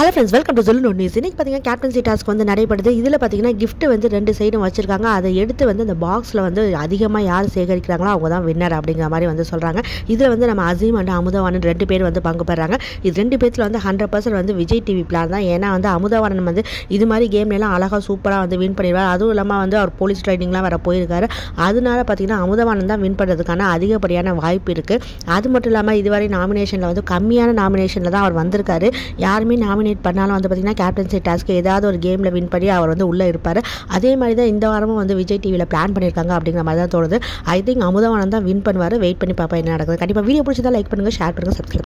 hello friends welcome to Sollu news இன்னைக்கு பார்த்தீங்கன்னா captaincy task வந்து நடைபெறுது இதில் பார்த்தீங்கன்னா gift வந்து ரெண்டு சைடும் வச்சிருக்காங்க அதை எடுத்து வந்து அந்த பாக்ஸில் வந்து அதிகமாக யார் சேகரிக்கிறாங்களோ அவங்க தான் வின்னர் அப்படிங்கிற மாதிரி வந்து சொல்கிறாங்க இதில் வந்து நம்ம அசீம் அண்ட் அமுதவாணன் ரெண்டு பேர் வந்து பங்கு பெறாங்க இது ரெண்டு பேர்த்தில் வந்து ஹண்ட்ரட் பர்சன்ட் வந்து விஜய் டிவி பிளான் தான் ஏன்னா வந்து அமுதவாணன் வந்து இது மாதிரி கேம்லாம் அழகாக சூப்பராக வந்து வின் பண்ணிடுவார் அதுவும் இல்லாமல் வந்து அவர் போலீஸ் ட்ரைனிங்லாம் வர போயிருக்காரு அதனால பார்த்தீங்கன்னா அமுதவாணன் தான் வின் பண்ணுறதுக்கான அதிகப்படியான வாய்ப்பு இருக்குது அது மட்டும் இல்லாமல் இதுவரை நாமினேஷனில் வந்து கம்மியான நாமினேஷனில் தான் அவர் வந்திருக்காரு யாருமே நாமினேட் பண்ணாலும் வந்து பார்த்தீங்கன்னா கேப்டன்சி டாஸ்க் ஏதாவது ஒரு கேமில் வின் பண்ணி அவர் வந்து உள்ளே இருப்பார் அதே மாதிரி தான் இந்த வாரமும் வந்து விஜய் டிவியில் பிளான் பண்ணியிருக்காங்க அப்படிங்கிற மாதிரி தான் தோணுது ஐ திங்க் அமுதவானன் தான் வின் பண்ணுவார் வெயிட் பண்ணி பார்ப்போம் என்ன நடக்குது கண்டிப்பாக வீடியோ பிடிச்சதா லைக் பண்ணுங்கள் ஷேர் பண்ணுங்கள் சப்ஸ்கிரைப்